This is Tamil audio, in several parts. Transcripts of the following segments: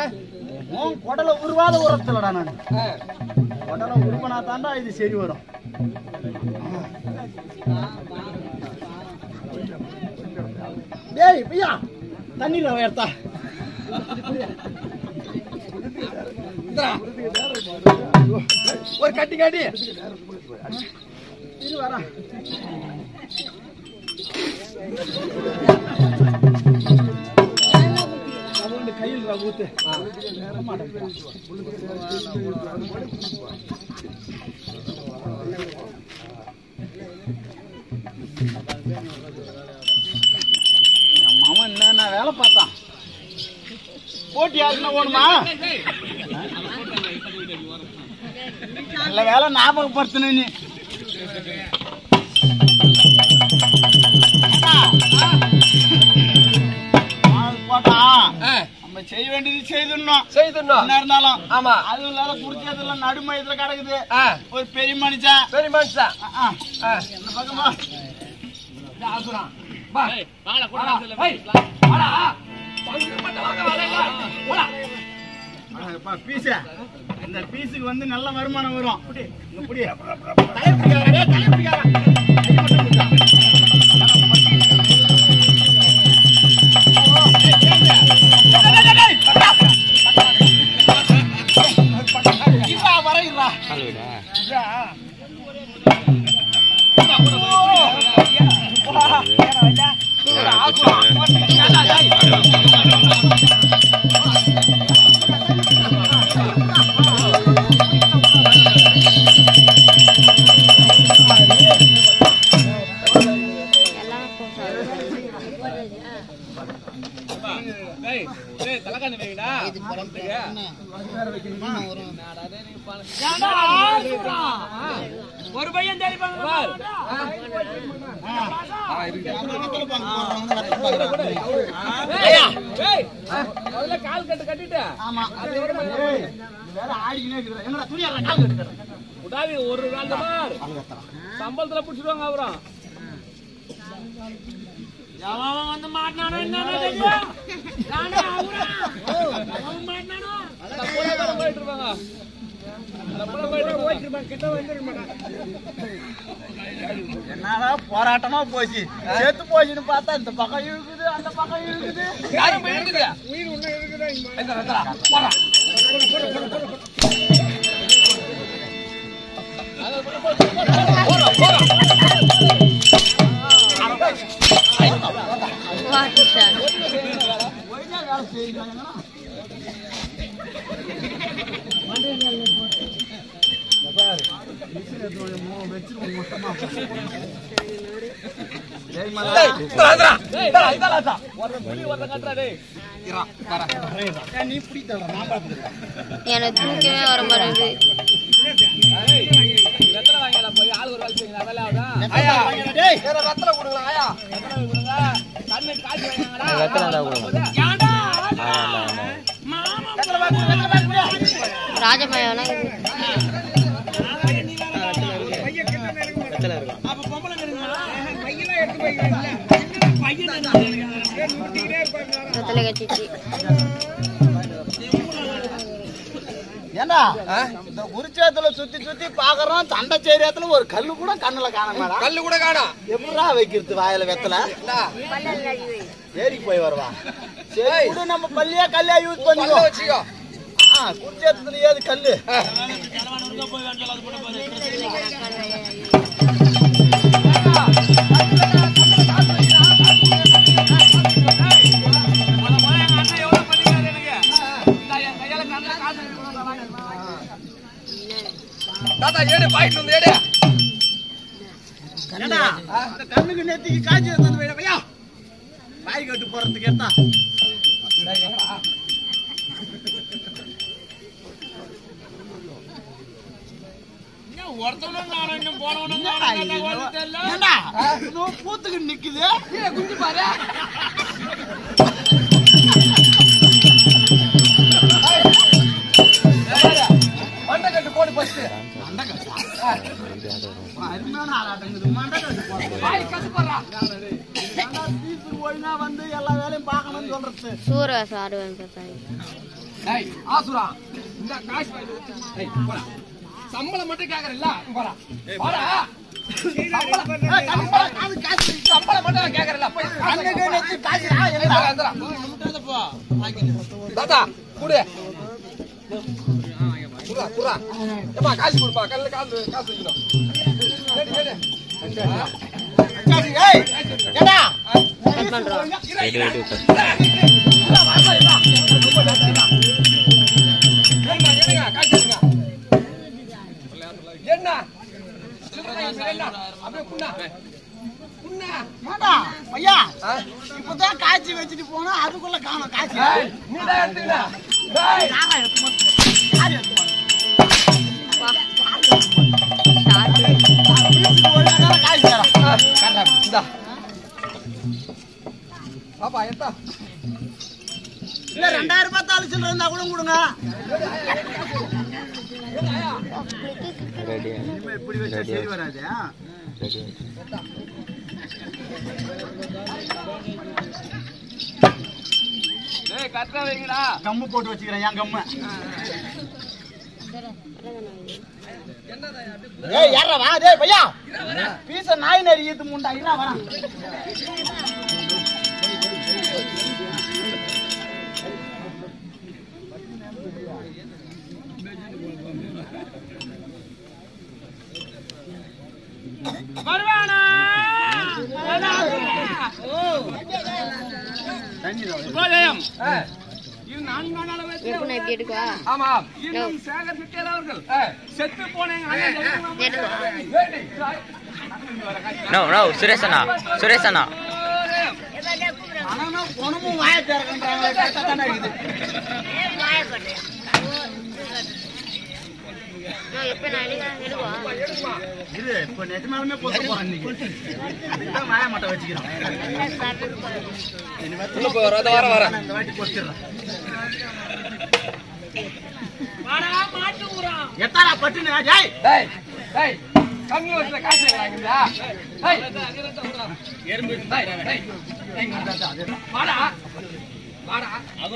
உன் குடலை உருவாத உரத்துலடா நான் குடலை உருவனா தாண்டா இது சரி வரும் டேய் பையா தண்ணீர் எடுத்தா ஒரு கட்டி காட்டி இரு வரா கையில் ஊத்து என் மாமன் என்னென்ன வேலை பார்த்தான் போட்டி யாருன்னா ஓணுமா நல்ல வேலை ஞாபகப்படுத்தின நீ ஆள் போட்டா நம்ம செய்ய வேண்டியது செய்திடணும் செய்துடணும் என்ன இருந்தாலும் ஆமா அதுவும் இல்லாத குடிச்சதுல நடுமயத்துல கிடக்குது ஆ, ஒரு பெரிய மனுஷன் சரி மனுஷா ஆ, ஆ. ஆ. இந்த பக்கமா வா. வாடா. ஏய், வாடா. பங்கு மட்டும் வாங்க, வாடா. போடா. அடப்பா, பீஸு. இந்த பீஸுக்கு வந்து நல்ல வருமானம் வரும் இங்க புடி. தலையை பிடிக்காத, டேய், தலையை பிடிக்காத. கை மட்டும் பிடிச்சா. ஓ, டேய், கேளுங்க. டேய், டேய், டேய், டேய். இருடா, வரேன், இருடா. இருடா. ஒரு பையன் தேடி கால் கட்டு கட்டிட்டு ஆமா. ஏய், இது வேற ஆடிக்கினே இருக்குதுடா. என்னடா, துணி எல்லாம் கால் கட்டுக்கிறேன். உடாவி ஒரு நாள் தான் சம்பளத்துல புடிச்சிடுவாங்க அப்புறம் எவன் வந்து மாட்டினானோ என்னன்னு தெரியும் நானே அவரா அவன் மாட்டினானோ அந்த புள்ள மேல போயிட்டு இருப்பாங்க அந்த புள்ள போயிட்டு இருப்பாங்க கிட்ட வந்துருக்க மாட்டான் என்னடா போராட்டமா போச்சு செத்து போச்சுன்னு பார்த்தா இந்த பக்கம் இழுக்குது அந்த பக்கம் இழுக்குது யாரும் போயிருக்குது உயிர் ஒண்ணு இருக்குதா போறா ஒழுங்கா வேலை செய்யுங்க நீ பிடித்தல நான் பார்த்துக்கிறேன் எனக்கு தூக்கமே வர மாட்டேங்குது வெத்தலை வாங்கலாம் போய் ஆள் ஒரு வேலை செய்யுங்க அதெல்லாம் ஆகுதா ஐயா டேய் வேற வெத்தலை கொடுங்களா ஆயா வெத்தலை கொடுங்க கண்ணு காய்ச்சி வாங்கினாங்கடா வெத்தலை கொடுங்க ஏன்டா ராஜமயம்னா வெத்தலை கட்டிச்சு ஏண்டா இந்த குறிச்சேத்துல சுத்தி சுத்தி பாக்குறோம் சண்டை சேரியத்துல ஒரு கல்லு கூட கண்ணுல காண கல்லு கூட காணோம் எப்படா வைக்கிறது வாயில வெத்தல ஏரிக்கு போய் வருவா சரி கூட நம்ம பள்ளியா கல்லியா யூஸ் பல்ல பண்ணிக்கோ வச்சுக்கோ ஆ, குறிச்சேத்துல ஏது கல்லு தாத்தா ஏடு பாயிட்டு வந்து ஏடு ஏண்டா அந்த கண்ணுக்கு நேத்திக்கு காய்ச்சி எடுத்து வந்து வைடா பாய் கட்டு போறதுக்கு ஏத்தா ஏண்டா இன்னும் பூத்துக்கு நிக்குது குஞ்சு பாரு மண்டை கட்டு போடு ஃபர்ஸ்ட் அருமையான ஆளாட்டங்குது மண்டை கட்டு போறது பாய் கட்டு போடுறா ஏண்டா பீஸுக்கு ஒழுங்கா வந்து எல்லா வேலையும் பார்க்கணும்னு சொல்றது சூரவாசம் ஆடுவேன் பார்த்தாங்க ஏய் ஆசுரா இந்த காசு வாங்கி வச்சு. ஏய் போடா சம்பளம் மட்டும் கேக்குறல்ல போடா போடா சம்பளம் ஏய், சம்பளம் காசு காசு சம்பளம் மட்டும் கேக்குறல்ல போய் காசு எங்கடா வந்துடா தாத்தா குடு குடுறா குடுறா ஏப்பா காசு கொடுப்பா கல்ல காசு காசு வைக்கணும் கேடு கேடு ஏய் ஏடா என்ன என்ன அப்படியே புண்ணா புண்ணா ஏடா ஐயா ஆ? இப்பதான் காய்ச்சி வச்சுட்டு போனா அதுக்குள்ள காணும் காய்ச்சி ஏய், நீதான் எடுத்துக்கினா. ஏய், யாரா எடுத்து வந்து? யார் எடுத்து வந்து? ஷார்ட் பீஸுக்கு ஒரு நேரம் காய்ச்சி தரேன். ஆ, காட்டுறா, இந்தா. பாப்பா எத்தா இல்ல ரெண்டாயிரம் ரூபாய் தாலி சில்லறை இருந்தா கூட கொடுங்க இனிமே இப்படி வச்சா சரி வராது ஆ? ஏய் கரெக்டா வைங்கடா கம்மு போட்டு வச்சுக்கிறேன் என் கம்மு ஏய் யாரா வா டேய் பையா பீச நாய் நரி ஈத்து முண்டா இரா வரா வருவானா தண்ணி தான் சுபோதயம் இது நான்காம் நாள் வச்சு எப்படி எப்படி எடுக்கவா ஆமாம் இன்னும் சேகர் சிட்டேல் அவர்கள் செத்து போனேங்க நோ நோ சுரேஷ் அண்ணா சுரேஷ் அண்ணா ஆனா குணமும் வாய திறக்கன்றாங்க கரெக்டா தானே இருக்குது எப்ப நான் எடுக்க எடுவா இது இப்ப நிஜமாலுமே பொத்த போறேன் இன்னைக்கு அதுக்குதான் வாய மட்டும் வச்சுக்கிறோம் வர வர நான் இந்த வாட்டி பொத்திடுறேன் எத்தாரா பட்டுன்னு ஜாய் டேய் டேய் கம்மி வச்சுல காசு வாங்குறா டேய் எறும்பு டேய் டேய் வாடா வாடா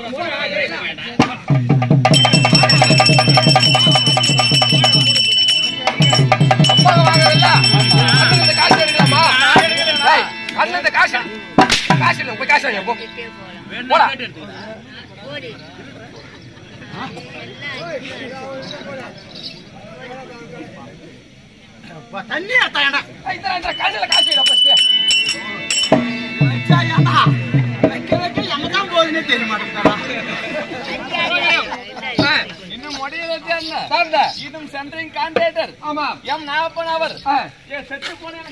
அப்பாங்க வாங்குறல்ல அண்ணன் காசு எடுக்கலாமா டேய் அண்ணன் காசு காசு இல்ல போய் காசு வாங்க போ போடா ஓடி அப்பா, தண்ணி ஏத்தாயடா ஏய், இந்தா, இந்தா, காசுல காசு வைடா first. வச்சாயாடா வைக்க வைக்க எங்க தான் போகுதுன்னே தெரிய மாட்டேங்கிறா இன்னும் முடியறது என்ன சார்ந்த இதும் சென்ட்ரிங் கான்ட்ராக்டர் ஆமா எம் நாகப்பன் அவர் ஏ செத்து போனேன்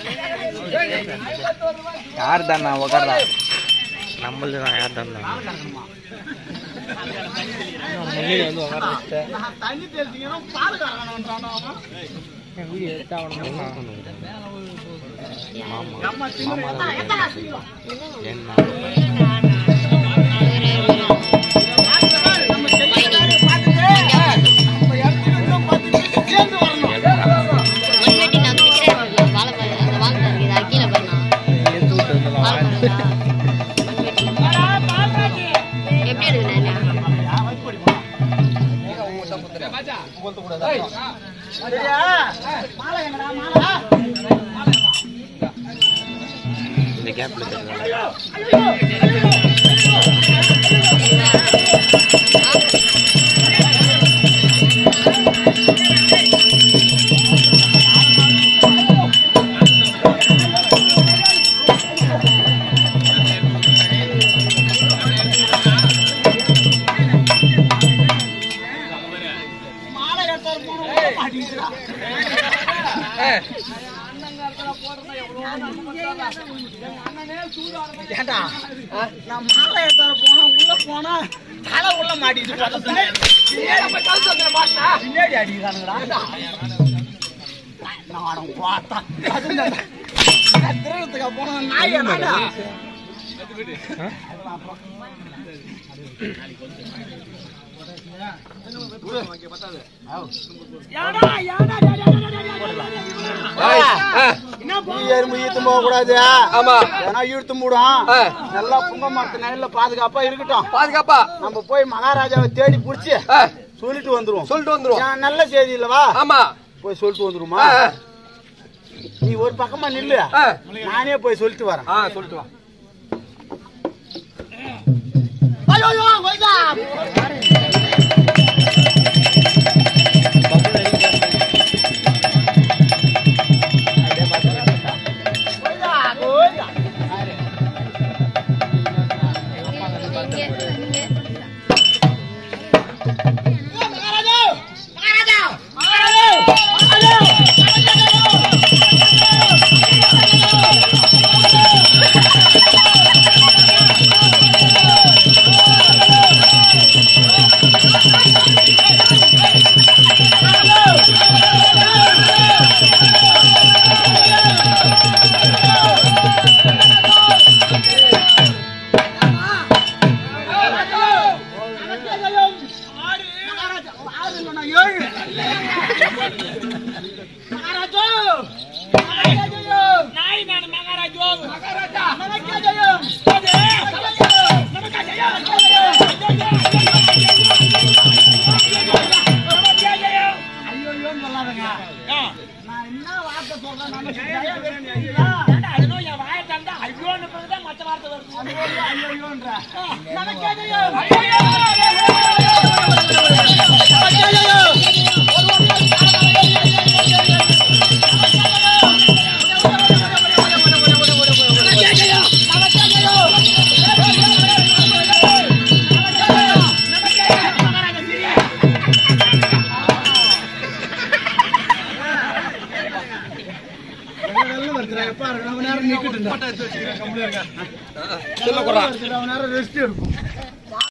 யார் தானா உக்காரா நம்மளது தான் யார் தானா நான் தண்ணி தெளிச்சிங்கன்னா பால் கறக்கணும்ன்றானா அவன் அம்மா திமிரு. எத்தா, எத்தா, சீக்கிரம். என்ன நம்ம செய்யறாரு பார்த்துட்டு, நம்ம இடத்துல இன்னும் பத்து நிமிஷம் சேர்ந்து வரணும். மண்வெட்டி நான் குடிக்கிறேன் வாழைப்பழம் அந்த வாழைப்பழம் இருக்குது அது கீழே பண்ணலாம் வாழைப்பழம் மண்வெட்டி எப்படி எடுக்கணும் யா, வைப்படி போ. சரியா? மாலை எங்கடா, மாலை? இந்த கேப்ல தெரியல மாலை எடுத்தாரு போன மாட்டேங்கிறா. ஏண்டா, நான் மாலை எடுத்தாரு போனா உள்ள போனா தலை உள்ள மாட்டிட்டு பக்கத்துல பின்னாடி அடிக்கிறானுங்கடா நாடம் பார்த்தா அதுதான் திருடத்துக்கா போன நாய் என்னடா என்ன நீ எறும்பு ஈத்தும் போக கூடாது ஆமா ஏன்னா இழுத்து மூடும் ஆ. நல்லா புங்க மரத்து நிழல்ல பாதுகாப்பா இருக்கட்டும் பாதுகாப்பா நம்ம போய் மகாராஜாவை தேடி புடிச்சு ஆ, சொல்லிட்டு வந்துருவோம் சொல்லிட்டு வந்துருவோம் ஏன் நல்ல செய்தி இல்லவா ஆமா போய் சொல்லிட்டு வந்துருமா ஆ, நீ ஒரு பக்கமா நில்லு ஆ, நானே போய் சொல்லிட்டு வரேன் ஆ, சொல்லிட்டு வா நாய் நான் மகாராஜோ மகாராஜா சொல்ல போறா ரெஸ்ட் எடுக்கும்